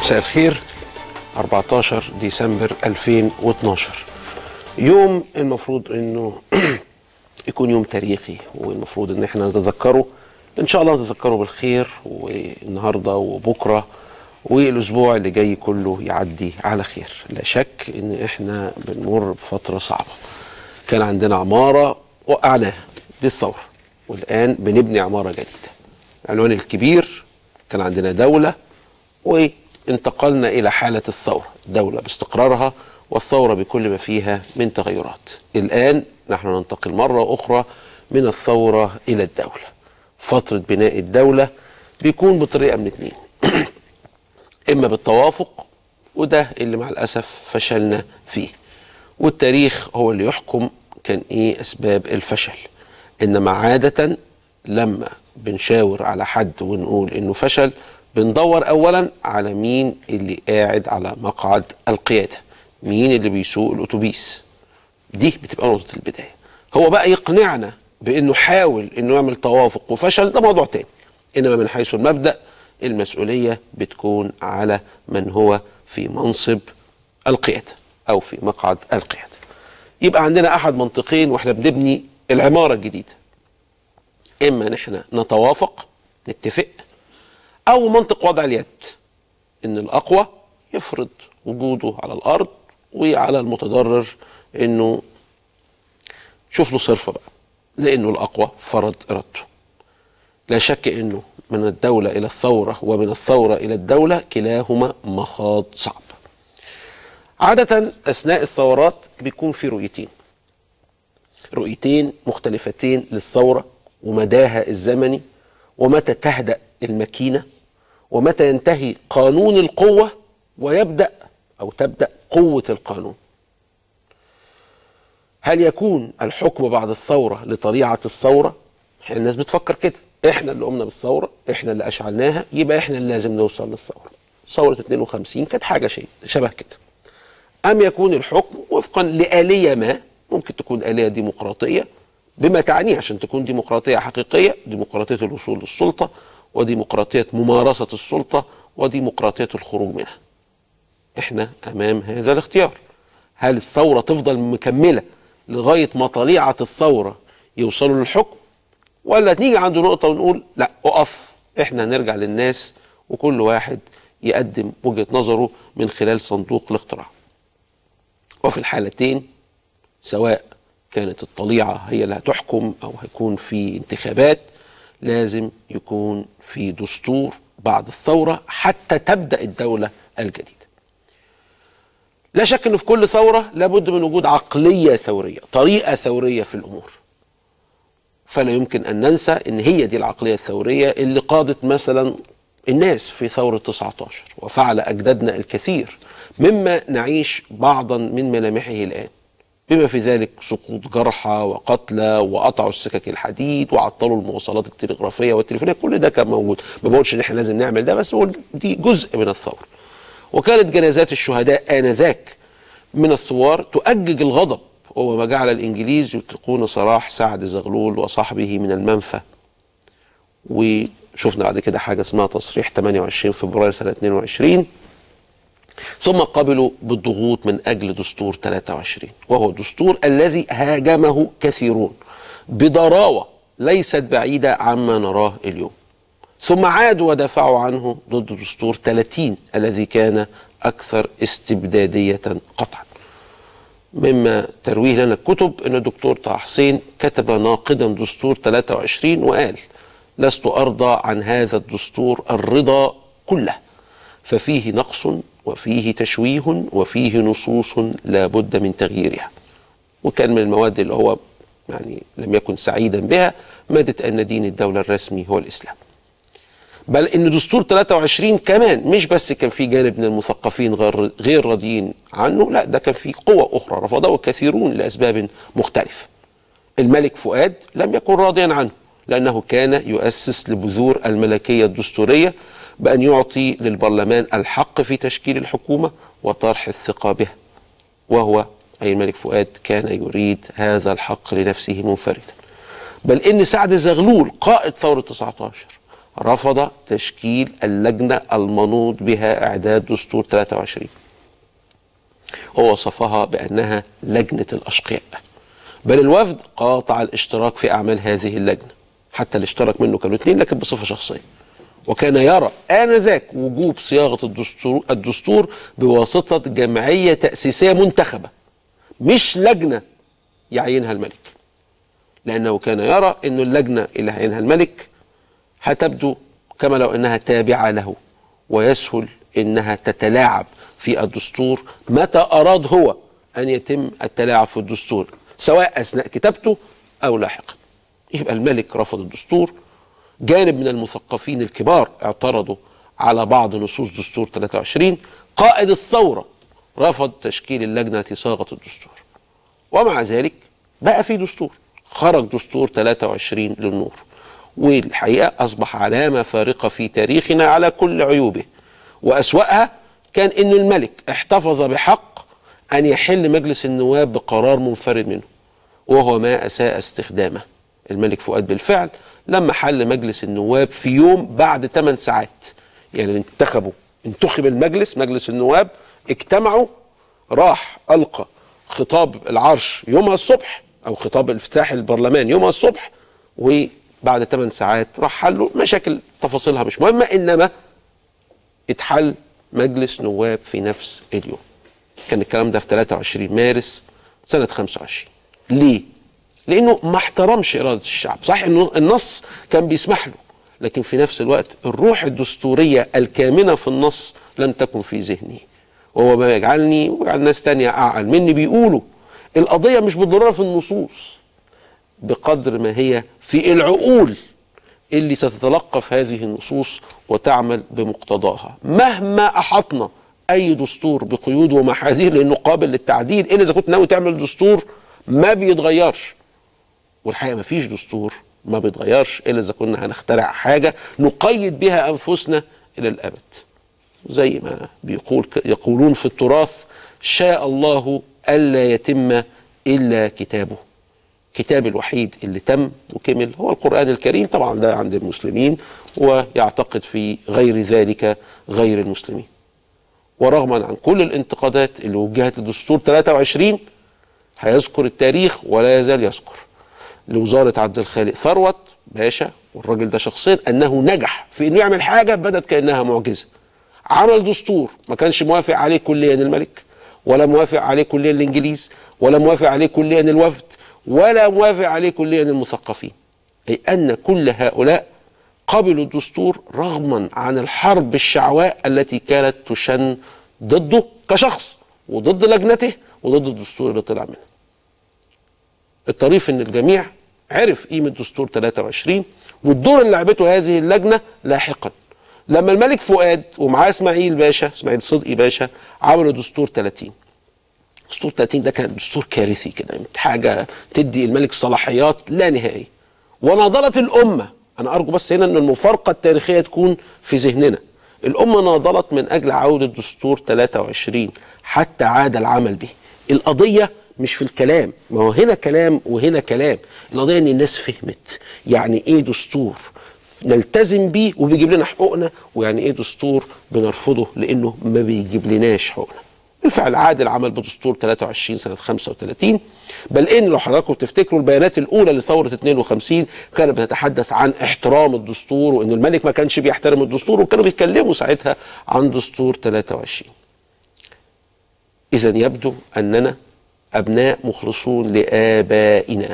مساء الخير 14 ديسمبر 2012 يوم المفروض انه يكون يوم تاريخي والمفروض ان احنا نتذكره ان شاء الله نتذكره بالخير والنهارده وبكره والاسبوع اللي جاي كله يعدي على خير لا شك ان احنا بنمر بفتره صعبه كان عندنا عماره وقعناها بالثوره والان بنبني عماره جديده العنوان الكبير كان عندنا دوله وانتقلنا الى حاله الثوره دوله باستقرارها والثوره بكل ما فيها من تغيرات الان نحن ننتقل مره اخرى من الثوره الى الدوله فتره بناء الدوله بيكون بطريقه من اتنين اما بالتوافق وده اللي مع الاسف فشلنا فيه والتاريخ هو اللي يحكم كان ايه اسباب الفشل انما عاده لما بنشاور على حد ونقول انه فشل بندور اولا على مين اللي قاعد على مقعد القياده مين اللي بيسوق الاتوبيس دي بتبقى نقطه البدايه هو بقى يقنعنا بانه حاول انه يعمل توافق وفشل ده موضوع تاني انما من حيث المبدا المسؤوليه بتكون على من هو في منصب القياده او في مقعد القياده يبقى عندنا احد منطقين واحنا بنبني العماره الجديده اما نحن نتوافق نتفق او منطق وضع اليد ان الاقوى يفرض وجوده على الارض وعلى المتضرر انه شوف له صرفه بقى لانه الاقوى فرض ارادته لا شك انه من الدوله الى الثوره ومن الثوره الى الدوله كلاهما مخاض صعب عاده اثناء الثورات بيكون في رؤيتين رؤيتين مختلفتين للثوره ومداها الزمني ومتى تهدأ الماكينة ومتى ينتهي قانون القوة ويبدأ أو تبدأ قوة القانون هل يكون الحكم بعد الثورة لطليعة الثورة الناس بتفكر كده احنا اللي قمنا بالثورة احنا اللي أشعلناها يبقى احنا اللي لازم نوصل للثورة ثورة 52 كانت حاجة شيء شبه كده أم يكون الحكم وفقا لآلية ما ممكن تكون آلية ديمقراطية بما تعنيه عشان تكون ديمقراطية حقيقية ديمقراطية الوصول للسلطة وديمقراطية ممارسة السلطة وديمقراطية الخروج منها احنا امام هذا الاختيار هل الثورة تفضل مكملة لغاية ما طليعة الثورة يوصلوا للحكم ولا نيجي عند نقطة ونقول لا اقف احنا نرجع للناس وكل واحد يقدم وجهة نظره من خلال صندوق الاقتراع وفي الحالتين سواء كانت الطليعة هي اللي هتحكم أو هيكون في انتخابات لازم يكون في دستور بعد الثورة حتى تبدأ الدولة الجديدة لا شك أنه في كل ثورة لابد من وجود عقلية ثورية طريقة ثورية في الأمور فلا يمكن أن ننسى أن هي دي العقلية الثورية اللي قادت مثلا الناس في ثورة 19 وفعل أجدادنا الكثير مما نعيش بعضا من ملامحه الآن بما في ذلك سقوط جرحى وقتلى وقطعوا السكك الحديد وعطلوا المواصلات التلغرافيه والتليفونيه كل ده كان موجود ما بقولش ان احنا لازم نعمل ده بس بقول دي جزء من الثوره وكانت جنازات الشهداء انذاك من الثوار تؤجج الغضب وهو ما جعل الانجليز يطلقون سراح سعد زغلول وصحبه من المنفى وشفنا بعد كده حاجه اسمها تصريح 28 فبراير سنه 22 ثم قبلوا بالضغوط من اجل دستور 23 وهو الدستور الذي هاجمه كثيرون بضراوه ليست بعيده عما نراه اليوم ثم عادوا ودافعوا عنه ضد دستور 30 الذي كان اكثر استبداديه قطعا مما ترويه لنا الكتب ان الدكتور طه حسين كتب ناقدا دستور 23 وقال لست ارضى عن هذا الدستور الرضا كله ففيه نقص وفيه تشويه وفيه نصوص لا بد من تغييرها وكان من المواد اللي هو يعني لم يكن سعيدا بها مادة أن دين الدولة الرسمي هو الإسلام بل ان دستور 23 كمان مش بس كان في جانب من المثقفين غير غير راضيين عنه لا ده كان في قوى اخرى رفضه الكثيرون لاسباب مختلفه الملك فؤاد لم يكن راضيا عنه لانه كان يؤسس لبذور الملكيه الدستوريه بان يعطي للبرلمان الحق في تشكيل الحكومه وطرح الثقه بها وهو اي الملك فؤاد كان يريد هذا الحق لنفسه منفردا بل ان سعد زغلول قائد ثوره 19 رفض تشكيل اللجنة المنوط بها إعداد دستور 23 ووصفها بأنها لجنة الأشقياء بل الوفد قاطع الاشتراك في أعمال هذه اللجنة حتى اللي اشترك منه كانوا اثنين لكن بصفة شخصية وكان يرى آنذاك وجوب صياغة الدستور, الدستور بواسطة جمعية تأسيسية منتخبة مش لجنة يعينها الملك لأنه كان يرى أن اللجنة اللي هيعينها الملك هتبدو كما لو أنها تابعة له ويسهل أنها تتلاعب في الدستور متى أراد هو أن يتم التلاعب في الدستور سواء أثناء كتابته أو لاحقا يبقى الملك رفض الدستور جانب من المثقفين الكبار اعترضوا على بعض نصوص دستور 23 قائد الثورة رفض تشكيل اللجنة التي صاغت الدستور ومع ذلك بقى في دستور خرج دستور 23 للنور والحقيقة أصبح علامة فارقة في تاريخنا على كل عيوبه وأسوأها كان أن الملك احتفظ بحق أن يحل مجلس النواب بقرار منفرد منه وهو ما أساء استخدامه الملك فؤاد بالفعل لما حل مجلس النواب في يوم بعد 8 ساعات يعني انتخبوا انتخب المجلس مجلس النواب اجتمعوا راح ألقى خطاب العرش يومها الصبح أو خطاب افتتاح البرلمان يومها الصبح وبعد 8 ساعات راح حلوا مشاكل تفاصيلها مش مهمة إنما اتحل مجلس نواب في نفس اليوم كان الكلام ده في 23 مارس سنة 25 ليه؟ لأنه ما احترمش إرادة الشعب صحيح أنه النص كان بيسمح له لكن في نفس الوقت الروح الدستورية الكامنة في النص لم تكن في ذهنه وهو ما يجعلني ويجعل ناس تانية أعقل مني بيقولوا القضية مش بالضرورة في النصوص بقدر ما هي في العقول اللي ستتلقف هذه النصوص وتعمل بمقتضاها مهما أحطنا أي دستور بقيود ومحاذير لأنه قابل للتعديل إلا إذا كنت ناوي تعمل دستور ما بيتغيرش والحقيقة ما فيش دستور ما بيتغيرش إلا إذا كنا هنخترع حاجة نقيد بها أنفسنا إلى الأبد زي ما بيقول يقولون في التراث شاء الله ألا يتم إلا كتابه كتاب الوحيد اللي تم وكمل هو القرآن الكريم طبعا ده عند المسلمين ويعتقد في غير ذلك غير المسلمين ورغما عن كل الانتقادات اللي وجهت للدستور 23 هيذكر التاريخ ولا يزال يذكر لوزارة عبد الخالق ثروت باشا والراجل ده شخصيا أنه نجح في أنه يعمل حاجة بدت كأنها معجزة عمل دستور ما كانش موافق عليه كليا الملك ولا موافق عليه كليا الإنجليز ولا موافق عليه كليا الوفد ولا موافق عليه كليا المثقفين أي أن كل هؤلاء قبلوا الدستور رغما عن الحرب الشعواء التي كانت تشن ضده كشخص وضد لجنته وضد الدستور اللي طلع منه الطريف ان الجميع عرف قيمة دستور 23 والدور اللي لعبته هذه اللجنة لاحقا لما الملك فؤاد ومعاه اسماعيل باشا اسماعيل صدقي باشا عملوا دستور 30 دستور 30 ده كان دستور كارثي كده حاجة تدي الملك صلاحيات لا نهائية وناضلت الأمة أنا أرجو بس هنا أن المفارقة التاريخية تكون في ذهننا الأمة ناضلت من أجل عودة دستور 23 حتى عاد العمل به القضية مش في الكلام ما هو هنا كلام وهنا كلام القضية ان الناس فهمت يعني ايه دستور نلتزم بيه وبيجيب لنا حقوقنا ويعني ايه دستور بنرفضه لانه ما بيجيب لناش حقوقنا بالفعل عاد العمل بدستور 23 سنة 35 بل إن لو حضراتكم تفتكروا البيانات الأولى لثورة 52 كانت بتتحدث عن احترام الدستور وإن الملك ما كانش بيحترم الدستور وكانوا بيتكلموا ساعتها عن دستور 23 إذا يبدو أننا أبناء مخلصون لآبائنا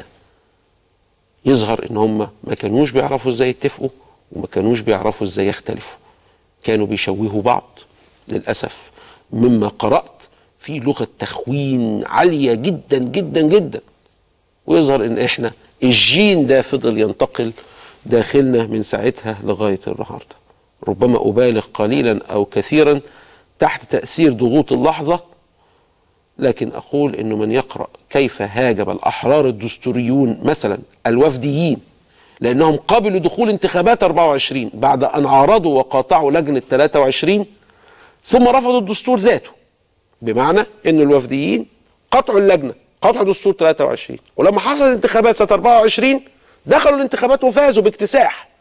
يظهر إن هم ما كانوش بيعرفوا إزاي يتفقوا وما كانوش بيعرفوا إزاي يختلفوا كانوا بيشوهوا بعض للأسف مما قرأت في لغة تخوين عالية جدا جدا جدا ويظهر إن إحنا الجين ده فضل ينتقل داخلنا من ساعتها لغاية النهاردة ربما أبالغ قليلا أو كثيرا تحت تأثير ضغوط اللحظة لكن أقول أنه من يقرأ كيف هاجم الأحرار الدستوريون مثلا الوفديين لأنهم قبلوا دخول انتخابات 24 بعد أن عارضوا وقاطعوا لجنة 23 ثم رفضوا الدستور ذاته بمعنى أن الوفديين قطعوا اللجنة قطعوا دستور 23 ولما حصلت انتخابات سنة 24 دخلوا الانتخابات وفازوا باكتساح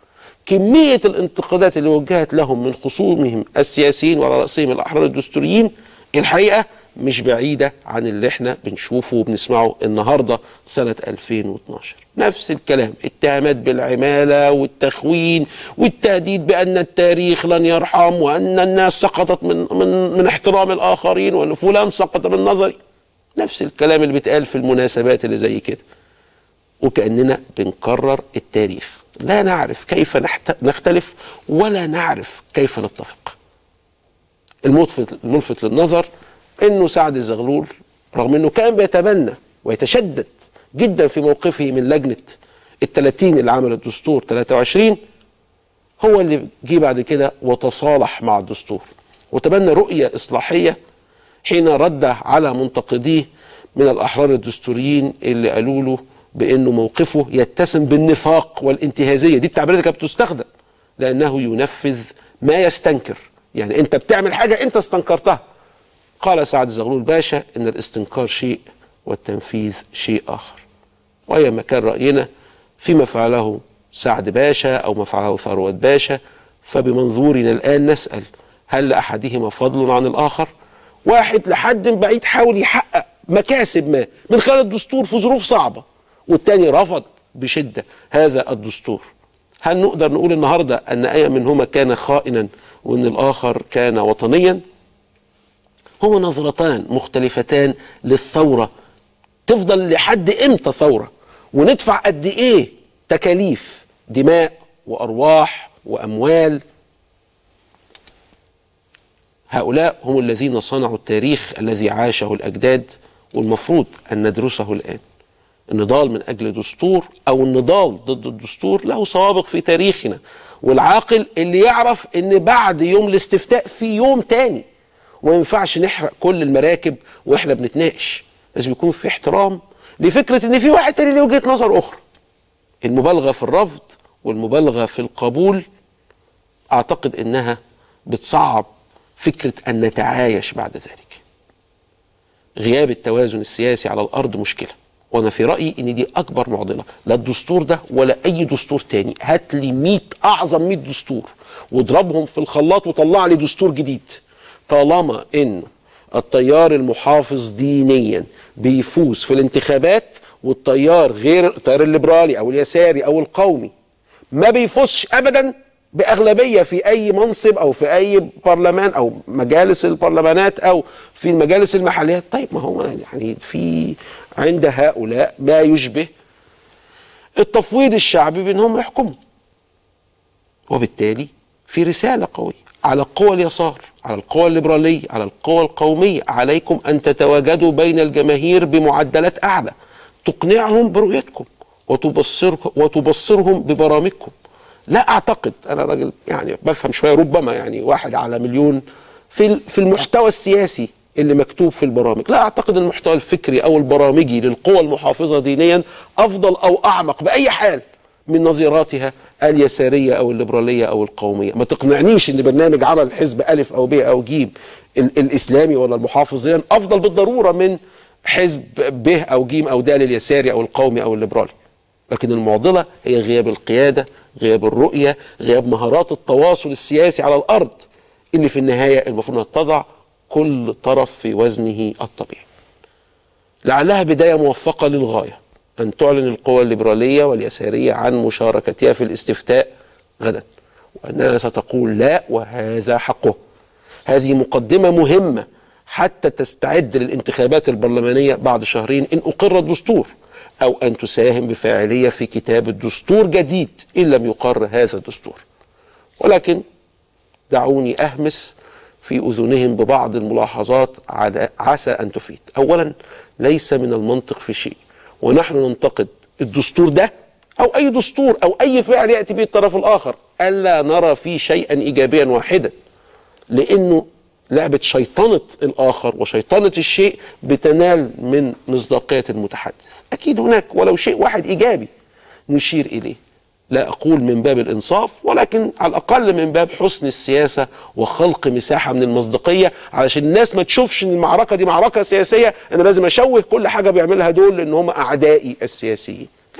كميه الانتقادات اللي وجهت لهم من خصومهم السياسيين وعلى راسهم الاحرار الدستوريين الحقيقه مش بعيده عن اللي احنا بنشوفه وبنسمعه النهارده سنه 2012 نفس الكلام اتهامات بالعماله والتخوين والتهديد بان التاريخ لن يرحم وان الناس سقطت من من من احترام الاخرين وان فلان سقط من نظري نفس الكلام اللي بيتقال في المناسبات اللي زي كده وكاننا بنكرر التاريخ لا نعرف كيف نحت... نختلف ولا نعرف كيف نتفق الملفت الملفت للنظر انه سعد الزغلول رغم انه كان بيتبنى ويتشدد جدا في موقفه من لجنه ال 30 اللي عملت الدستور 23 هو اللي جه بعد كده وتصالح مع الدستور وتبنى رؤيه اصلاحيه حين رد على منتقديه من الاحرار الدستوريين اللي قالوا له بانه موقفه يتسم بالنفاق والانتهازيه دي التعبيرات اللي كانت بتستخدم لانه ينفذ ما يستنكر يعني انت بتعمل حاجه انت استنكرتها قال سعد زغلول باشا ان الاستنكار شيء والتنفيذ شيء اخر وايا كان راينا فيما فعله سعد باشا او ما فعله ثروت باشا فبمنظورنا الان نسال هل لاحدهما فضل عن الاخر واحد لحد بعيد حاول يحقق مكاسب ما من خلال الدستور في ظروف صعبه والتاني رفض بشده هذا الدستور هل نقدر نقول النهارده ان اي منهما كان خائنا وان الاخر كان وطنيا هو نظرتان مختلفتان للثوره تفضل لحد امتى ثوره وندفع قد ايه تكاليف دماء وارواح واموال هؤلاء هم الذين صنعوا التاريخ الذي عاشه الاجداد والمفروض ان ندرسه الان النضال من اجل دستور او النضال ضد الدستور له سوابق في تاريخنا والعاقل اللي يعرف ان بعد يوم الاستفتاء في يوم تاني وما ينفعش نحرق كل المراكب واحنا بنتناقش لازم يكون في احترام لفكره ان في واحد تاني له وجهه نظر اخرى المبالغه في الرفض والمبالغه في القبول اعتقد انها بتصعب فكره ان نتعايش بعد ذلك غياب التوازن السياسي على الارض مشكله وانا في رايي ان دي اكبر معضله لا الدستور ده ولا اي دستور تاني هات لي 100 اعظم 100 دستور واضربهم في الخلاط وطلع لي دستور جديد طالما انه التيار المحافظ دينيا بيفوز في الانتخابات والتيار غير التيار الليبرالي او اليساري او القومي ما بيفوزش ابدا باغلبيه في اي منصب او في اي برلمان او مجالس البرلمانات او في المجالس المحليات طيب ما هو يعني في عند هؤلاء ما يشبه التفويض الشعبي بانهم يحكموا وبالتالي في رساله قويه على قوى اليسار على القوى الليبراليه على القوى القوميه عليكم ان تتواجدوا بين الجماهير بمعدلات اعلى تقنعهم برؤيتكم وتبصر وتبصرهم ببرامجكم لا اعتقد انا راجل يعني بفهم شويه ربما يعني واحد على مليون في في المحتوى السياسي اللي مكتوب في البرامج لا اعتقد المحتوى الفكري او البرامجي للقوى المحافظه دينيا افضل او اعمق باي حال من نظيراتها اليساريه او الليبراليه او القوميه ما تقنعنيش ان برنامج عمل حزب الف او ب او ج الاسلامي ولا المحافظين افضل بالضروره من حزب ب او ج او د اليساري او القومي او الليبرالي لكن المعضله هي غياب القياده غياب الرؤيه غياب مهارات التواصل السياسي على الارض اللي في النهايه المفروض انها تضع كل طرف في وزنه الطبيعي لعلها بدايه موفقه للغايه ان تعلن القوى الليبراليه واليساريه عن مشاركتها في الاستفتاء غدا وانها ستقول لا وهذا حقه هذه مقدمه مهمه حتى تستعد للانتخابات البرلمانيه بعد شهرين ان اقر الدستور او ان تساهم بفاعليه في كتابه دستور جديد ان لم يقر هذا الدستور ولكن دعوني اهمس في اذنهم ببعض الملاحظات على عسى ان تفيد اولا ليس من المنطق في شيء ونحن ننتقد الدستور ده او اي دستور او اي فعل ياتي به الطرف الاخر الا نرى فيه شيئا ايجابيا واحدا لانه لعبه شيطنه الاخر وشيطنه الشيء بتنال من مصداقيه المتحدث اكيد هناك ولو شيء واحد ايجابي نشير اليه لا اقول من باب الانصاف ولكن على الاقل من باب حسن السياسه وخلق مساحه من المصداقيه علشان الناس ما تشوفش ان المعركه دي معركه سياسيه انا لازم اشوه كل حاجه بيعملها دول لان هم اعدائي السياسيين لا طب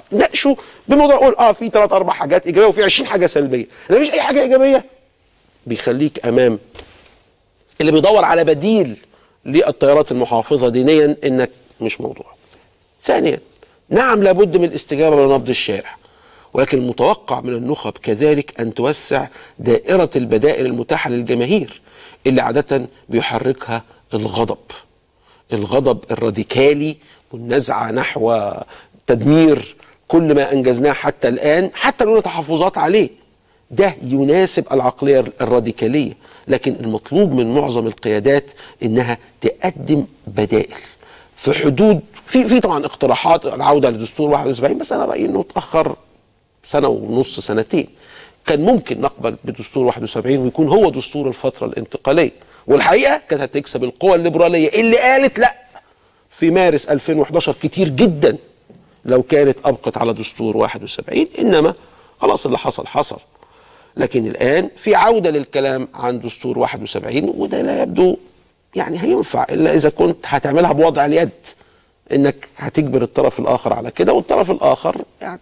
ناقشه بموضوع اقول اه في ثلاث اربع حاجات ايجابيه وفي 20 حاجه سلبيه لو مفيش اي حاجه ايجابيه بيخليك امام اللي بيدور على بديل للتيارات المحافظه دينيا انك مش موضوع ثانيا نعم لابد من الاستجابه لنبض الشارع ولكن المتوقع من النخب كذلك ان توسع دائره البدائل المتاحه للجماهير اللي عاده بيحركها الغضب الغضب الراديكالي والنزعه نحو تدمير كل ما انجزناه حتى الان حتى لو تحفظات عليه ده يناسب العقليه الراديكاليه لكن المطلوب من معظم القيادات انها تقدم بدائل في حدود في في طبعا اقتراحات العوده لدستور 71 بس انا رايي انه اتاخر سنه ونص سنتين كان ممكن نقبل بدستور 71 ويكون هو دستور الفتره الانتقاليه والحقيقه كانت هتكسب القوى الليبراليه اللي قالت لا في مارس 2011 كتير جدا لو كانت ابقت على دستور 71 انما خلاص اللي حصل حصل لكن الان في عوده للكلام عن دستور 71 وده لا يبدو يعني هينفع الا اذا كنت هتعملها بوضع اليد انك هتجبر الطرف الاخر على كده والطرف الاخر يعني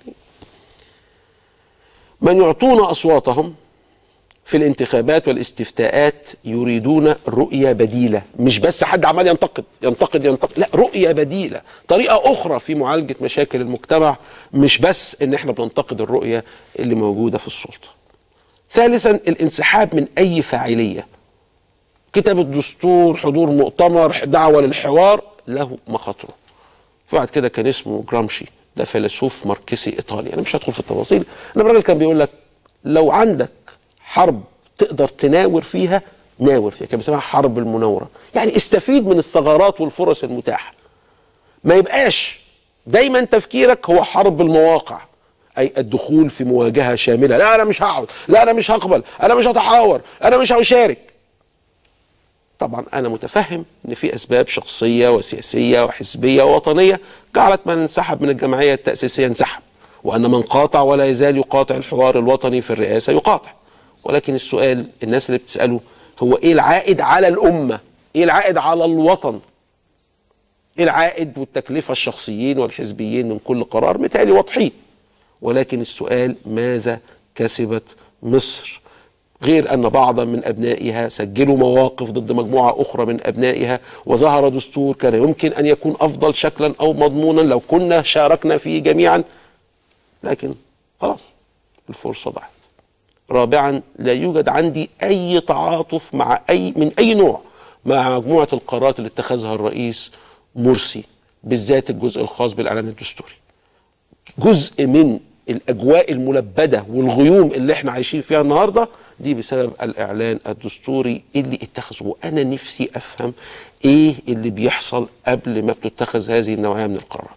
من يعطون اصواتهم في الانتخابات والاستفتاءات يريدون رؤية بديلة مش بس حد عمال ينتقد ينتقد ينتقد لا رؤية بديلة طريقة أخرى في معالجة مشاكل المجتمع مش بس إن إحنا بننتقد الرؤية اللي موجودة في السلطة ثالثا الانسحاب من أي فاعلية كتاب الدستور حضور مؤتمر دعوة للحوار له مخاطره في واحد كده كان اسمه جرامشي ده فيلسوف ماركسي ايطالي انا مش هدخل في التفاصيل انا الراجل كان بيقول لك لو عندك حرب تقدر تناور فيها ناور فيها كان بيسميها حرب المناوره يعني استفيد من الثغرات والفرص المتاحه ما يبقاش دايما تفكيرك هو حرب المواقع اي الدخول في مواجهه شامله لا انا مش هقعد لا انا مش هقبل انا مش هتحاور انا مش هشارك طبعا انا متفهم ان في اسباب شخصيه وسياسيه وحزبيه ووطنيه جعلت من انسحب من الجمعيه التاسيسيه انسحب وان من قاطع ولا يزال يقاطع الحوار الوطني في الرئاسه يقاطع ولكن السؤال الناس اللي بتساله هو ايه العائد على الامه ايه العائد على الوطن ايه العائد والتكلفه الشخصيين والحزبيين من كل قرار متهيألي واضحين ولكن السؤال ماذا كسبت مصر غير أن بعضا من أبنائها سجلوا مواقف ضد مجموعة أخرى من أبنائها وظهر دستور كان يمكن أن يكون أفضل شكلا أو مضمونا لو كنا شاركنا فيه جميعا لكن خلاص الفرصة ضاعت رابعا لا يوجد عندي أي تعاطف مع أي من أي نوع مع مجموعة القرارات اللي اتخذها الرئيس مرسي بالذات الجزء الخاص بالإعلان الدستوري جزء من الاجواء الملبده والغيوم اللي احنا عايشين فيها النهارده دي بسبب الاعلان الدستوري اللي اتخذه وانا نفسي افهم ايه اللي بيحصل قبل ما بتتخذ هذه النوعيه من القرارات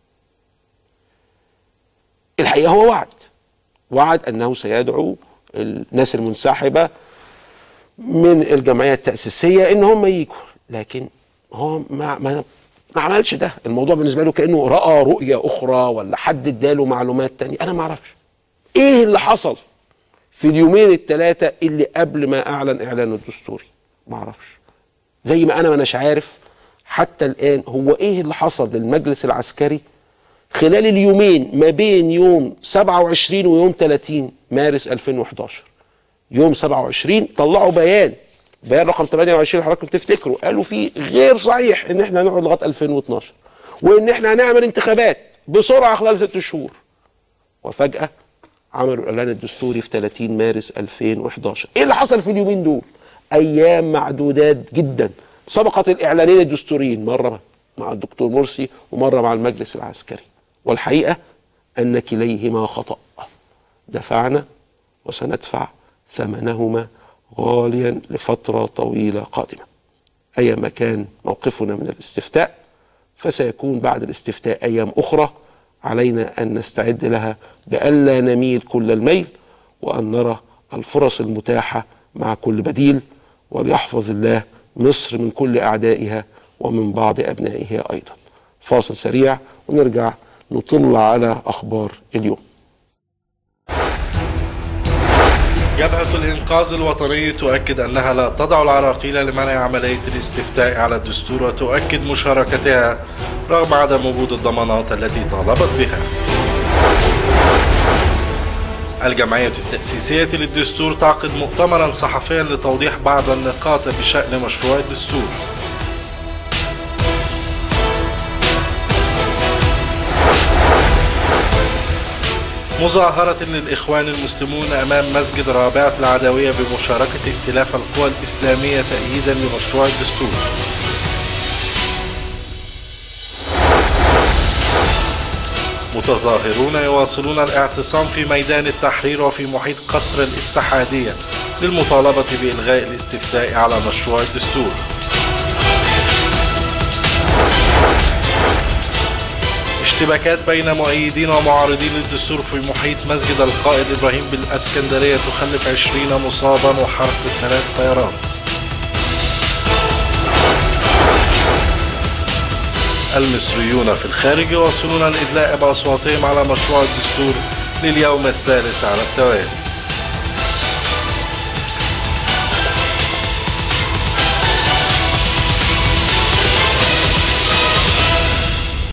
الحقيقه هو وعد وعد انه سيدعو الناس المنسحبه من الجمعيه التاسيسيه ان هم يجوا لكن هو ما, ما ما عملش ده الموضوع بالنسبه له كانه راى رؤيه اخرى ولا حد اداله معلومات تانية انا ما اعرفش ايه اللي حصل في اليومين الثلاثه اللي قبل ما اعلن اعلانه الدستوري ما اعرفش زي ما انا ما اناش عارف حتى الان هو ايه اللي حصل للمجلس العسكري خلال اليومين ما بين يوم 27 ويوم 30 مارس 2011 يوم 27 طلعوا بيان بيان رقم 28 حضراتكم تفتكروا قالوا فيه غير صحيح ان احنا هنقعد لغايه 2012 وان احنا هنعمل انتخابات بسرعه خلال ست شهور وفجاه عملوا الاعلان الدستوري في 30 مارس 2011 ايه اللي حصل في اليومين دول ايام معدودات جدا سبقت الاعلانين الدستوريين مره مع الدكتور مرسي ومره مع المجلس العسكري والحقيقه ان كليهما خطا دفعنا وسندفع ثمنهما غاليا لفترة طويلة قادمة أيما كان موقفنا من الاستفتاء فسيكون بعد الاستفتاء أيام أخرى علينا أن نستعد لها بألا نميل كل الميل وأن نرى الفرص المتاحة مع كل بديل وليحفظ الله مصر من كل أعدائها ومن بعض أبنائها أيضا فاصل سريع ونرجع نطل على أخبار اليوم جبهة الإنقاذ الوطني تؤكد أنها لا تضع العراقيل لمنع عملية الاستفتاء على الدستور وتؤكد مشاركتها رغم عدم وجود الضمانات التي طالبت بها الجمعية التأسيسية للدستور تعقد مؤتمرا صحفيا لتوضيح بعض النقاط بشأن مشروع الدستور مظاهرة للإخوان المسلمون أمام مسجد رابعة العدوية بمشاركة ائتلاف القوى الإسلامية تأييدا لمشروع الدستور متظاهرون يواصلون الاعتصام في ميدان التحرير وفي محيط قصر الاتحادية للمطالبة بإلغاء الاستفتاء على مشروع الدستور اشتباكات بين مؤيدين ومعارضين للدستور في محيط مسجد القائد إبراهيم بالأسكندرية تخلف عشرين مصابا وحرق ثلاث سيارات المصريون في الخارج يواصلون الإدلاء بأصواتهم على مشروع الدستور لليوم الثالث على التوالي